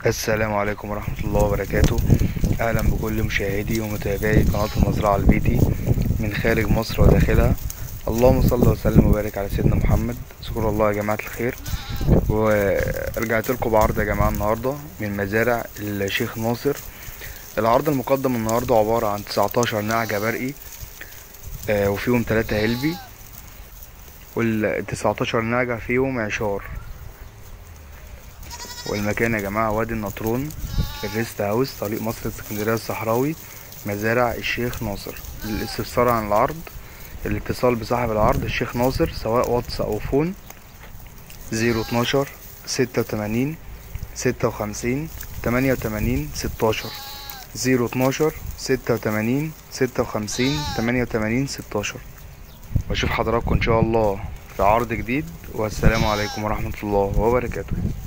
السلام عليكم ورحمة الله وبركاته أهلا بكل مشاهدي ومتابعي قناة المزرعة البيتي من خارج مصر وداخلها اللهم صل وسلم وبارك على سيدنا محمد اذكروا الله يا جماعة الخير ورجعت لكم بعرض يا جماعة النهاردة من مزارع الشيخ ناصر العرض المقدم النهاردة عبارة عن 19 نعجة برقي آه، وفيهم 3 هلبي وال 19 نعجة فيهم عشار والمكان يا جماعة وادي النطرون الريست هاوس طريق مصر اسكندرية الصحراوي مزارع الشيخ ناصر للاستفسار عن العرض الاتصال بصاحب العرض الشيخ ناصر سواء واتس او فون زيرو اتناشر ستة وتمانين ستة وخمسين تمانية وتمانين ستاشر زيرو اتناشر ستة وتمانين ستة وخمسين تمانية وتمانين ستاشر واشوف حضراتكم ان شاء الله في عرض جديد والسلام عليكم ورحمة الله وبركاته